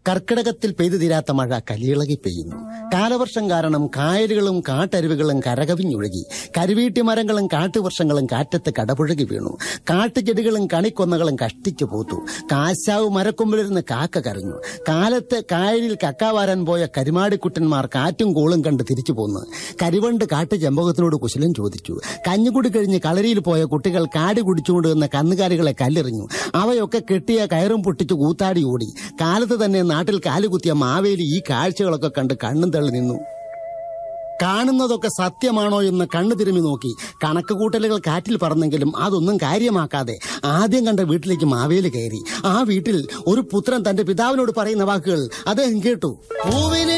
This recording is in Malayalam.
കർക്കിടകത്തിൽ പെയ്തു തീരാത്ത മഴ കലിയിളകി പെയ്യുന്നു കാലവർഷം കാരണം കായലുകളും കാട്ടരുവികളും കരകവിഞ്ഞൊഴുകി കരുവീട്ടി മരങ്ങളും കാട്ടുവർഷങ്ങളും കാറ്റത്ത് കടപുഴകി വീണു കാട്ടുചെടികളും കണിക്കൊന്നകളും കഷ്ടിച്ചു പൂത്തു കാശാവ് മരക്കൊമ്പിലിരുന്ന് കാക്ക കരഞ്ഞു കാലത്ത് കായലിൽ കക്കാവാരാൻ പോയ കരുമാടിക്കുട്ടന്മാർ കാറ്റും കോളും കണ്ട് തിരിച്ചു പോന്നു കരിവണ്ട് കാട്ടു ചെമ്പകത്തിനോട് കുശലം ചോദിച്ചു കഞ്ഞുകുടി കഴിഞ്ഞ് കളരിയിൽ പോയ കുട്ടികൾ കാടി കുടിച്ചുകൊണ്ട് വന്ന കന്നുകാലികളെ കല്ലെറിഞ്ഞു അവയൊക്കെ കെട്ടിയ കയറും പൊട്ടിച്ച് കൂത്താടി ഓടി കാലത്ത് തന്നെ നാട്ടിൽ കാലുകുത്തിയ മാവേലി ഈ കാഴ്ചകളൊക്കെ കണ്ട് കണ്ണും തള്ളി നിന്നു കാണുന്നതൊക്കെ സത്യമാണോ എന്ന് കണ്ണു തിരുമ്മി നോക്കി കണക്ക് കൂട്ടലുകൾ കാറ്റിൽ പറന്നെങ്കിലും അതൊന്നും കാര്യമാക്കാതെ ആദ്യം കണ്ട വീട്ടിലേക്ക് മാവേലി കയറി ആ വീട്ടിൽ ഒരു പുത്രൻ തന്റെ പിതാവിനോട് പറയുന്ന വാക്കുകൾ അദ്ദേഹം കേട്ടു പൂവിന്